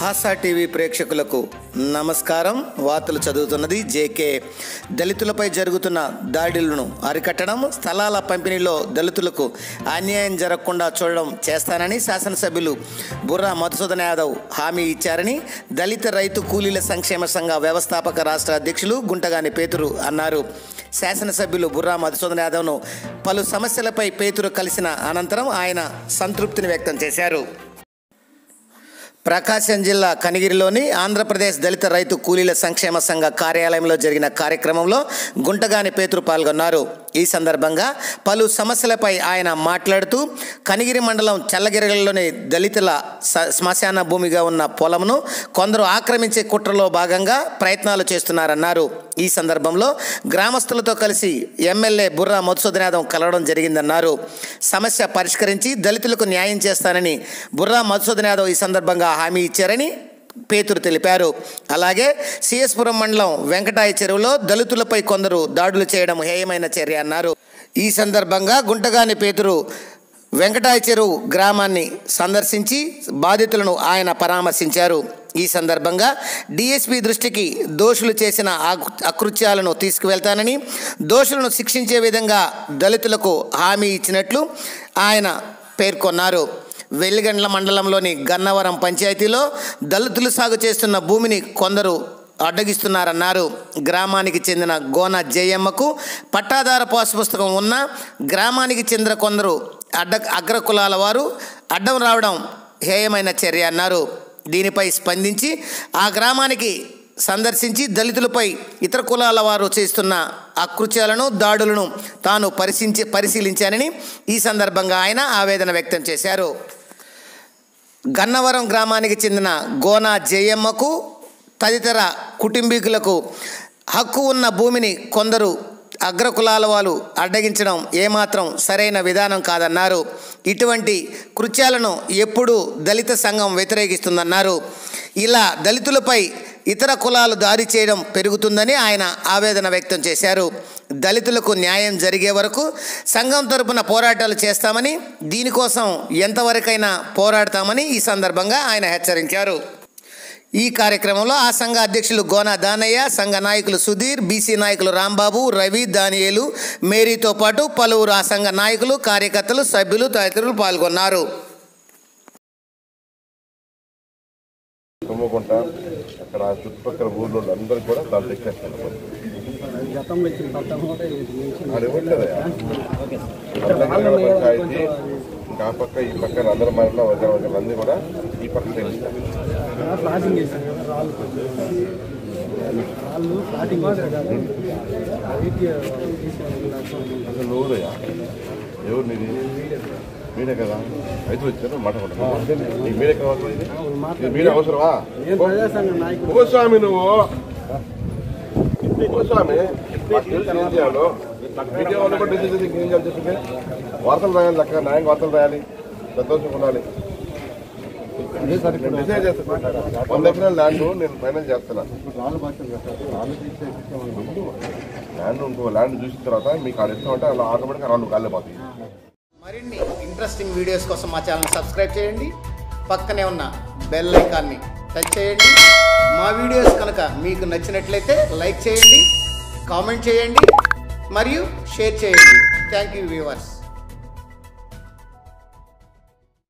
హాసా TV ప్రేక్షకులకు నమస్కారం వార్తలు చదువుతున్నది జేకే దళితులపై జరుగుతున్న దాడులను అరికట్టడం స్థలాల పంపిణీలో దళితులకు అన్యాయం జరగకుండా చూడడం చేస్తానని శాసనసభ్యులు బుర్రా మధుసూదన్ యాదవ్ హామీ ఇచ్చారని దళిత రైతు కూలీల సంక్షేమ సంఘ వ్యవస్థాపక రాష్ట్ర అధ్యక్షులు గుంటగాని పేతురు అన్నారు శాసనసభ్యులు బుర్రా మధుసూదన్ యాదవ్ను పలు సమస్యలపై పేతురు కలిసిన అనంతరం ఆయన సంతృప్తిని వ్యక్తం చేశారు ప్రకాశం జిల్లా కనిగిరిలోని ఆంధ్రప్రదేశ్ దళిత రైతు కూలీల సంక్షేమ సంఘ కార్యాలయంలో జరిగిన కార్యక్రమంలో గుంటగాని పేతురు పాల్గొన్నారు ఈ సందర్భంగా పలు సమస్యలపై ఆయన మాట్లాడుతూ కనిగిరి మండలం చల్లగిరిలోని దళితుల స- శ్మశాన భూమిగా ఉన్న పొలంను కొందరు ఆక్రమించే కుట్రలో భాగంగా ప్రయత్నాలు చేస్తున్నారన్నారు ఈ సందర్భంలో గ్రామస్తులతో కలిసి ఎమ్మెల్యే బుర్రా మధుసూదన్ యాదవ్ కలవడం జరిగిందన్నారు సమస్య పరిష్కరించి దళితులకు న్యాయం చేస్తానని బుర్రా మధుసూదన్ యాదవ్ ఈ సందర్భంగా హామీ ఇచ్చారని పేతురు తెలిపారు అలాగే సిఎస్పురం మండలం వెంకటాయ చెరువులో దళితులపై కొందరు దాడులు చేయడం హేయమైన చర్య అన్నారు ఈ సందర్భంగా గుంటగాని పేతురు వెంకటాయ చెరువు గ్రామాన్ని సందర్శించి బాధితులను ఆయన పరామర్శించారు ఈ సందర్భంగా డిఎస్పి దృష్టికి దోషులు చేసిన ఆకు- అకృత్యాలను తీసుకువెళ్తానని దోషులను శిక్షించే విధంగా దళితులకు హామీ ఇచ్చినట్లు ఆయన పేర్కొన్నారు వెల్లిగండ్ల మండలంలోని గన్నవరం పంచాయతీలో దళితులు సాగు చేస్తున్న భూమిని కొందరు అడ్డగిస్తున్నారన్నారు గ్రామానికి చెందిన గోన జయమ్మకు పట్టాదార పాస్ పుస్తకం ఉన్న గ్రామానికి చెందిన కొందరు అడ్డ అగ్ర కులాల వారు అడ్డం రావడం హేయమైన చర్య అన్నారు దీనిపై స్పందించి ఆ గ్రామానికి సందర్శించి దళితులపై ఇతర కులాల వారు చేస్తున్న అకృత్యాలను దాడులను తాను పరిశీలించి పరిశీలించానని ఈ సందర్భంగా ఆయన ఆవేదన వ్యక్తం చేశారు గన్నవరం గ్రామానికి చెందిన గోనా జయమ్మకు తదితర కుటుంబీకులకు హక్కు ఉన్న భూమిని కొందరు అగ్రకులాల వాళ్ళు అడ్డగించడం ఏమాత్రం సరైన విధానం కాదన్నారు ఇటువంటి కృత్యాలను ఎప్పుడూ దళిత సంఘం వ్యతిరేకిస్తుందన్నారు ఇలా దళితులపై ఇతర కులాలు దాడి చేయడం పెరుగుతుందని ఆయన ఆవేదన వ్యక్తం చేశారు దళితులకు న్యాయం జరిగే వరకు సంఘం తరపున పోరాటాలు చేస్తామని దీనికోసం ఎంతవరకైనా పోరాడతామని ఈ సందర్భంగా ఆయన హెచ్చరించారు ఈ కార్యక్రమంలో ఆ సంఘ అధ్యక్షులు గోనా దానయ్య సంఘ నాయకులు సుధీర్ బీసీ నాయకులు రాంబాబు రవి దానియేలు మేరీతో పాటు పలువురు ఆ సంఘ నాయకులు కార్యకర్తలు సభ్యులు తదితరులు పాల్గొన్నారు తుమ్మకుంట అక్కడ ఆ చుట్టుపక్కల ఊళ్ళో అందరూ కూడా దాంట్లో ఎక్కేస్తారు గతంలో ఇచ్చిన పట్టం కూడా ఇది నుంచి అది ఇవ్వట్లేదయ్యా అందరూ పంచాయతీ ఇంకా ఆ పక్క ఈ పక్కన అందరూ మనలో వదిన వదిన అన్నీ కూడా ఈ పక్క తెలుస్తారు ఫ్లాటింగ్ చేశారు కదా రాళ్ళు రాళ్ళు ఫ్లాటింగ్ చేశారు కదా ఐటీ అసలు నువ్వుదయ్యా ఎవరు నీది మీరే కదా అయితే వచ్చారు మాట్లాడుకుంటా నీకు మీరే కావాలి ఇది? ఇది మీరే అవసరమా నేను ప్రజాసంఘ నాయకుడు భూస్వామి నువ్వు భూస్వామి మాకు తెలుసు ఏం చేయాలో మీడియా వాళ్ళు కూడా డిసిజన్ తీసుకుని ఏం చేయాలి చెప్పండి వార్తలు రాయాలి చక్కగా న్యాయంగా వార్తలు రాయాలి సంతోషంగా ఉండాలి నేను డిసైడ్ చేస్తాను వంద ఎకరాల ల్యాండ్ నేను ఫైనల్ చేస్తాను ల్యాండ్ ఇంకో ల్యాండ్ చూసిన తర్వాత మీకు ఆడ ఇస్తామంటే అలా ఆటోమేటిక్గా రెండు కాళ్ళే పోతాయి మరిన్ని ఇంట్రెస్టింగ్ వీడియోస్ కోసం మా ఛానల్ సబ్స్క్రైబ్ చేయండి పక్కనే ఉన్న బెల్ ఐకాన్ని టచ్ చేయండి మా వీడియోస్ కనుక మీకు నచ్చినట్లయితే లైక్ చేయండి కామెంట్ చేయండి మరియు షేర్ చేయండి థ్యాంక్ యూ వ్యూవర్స్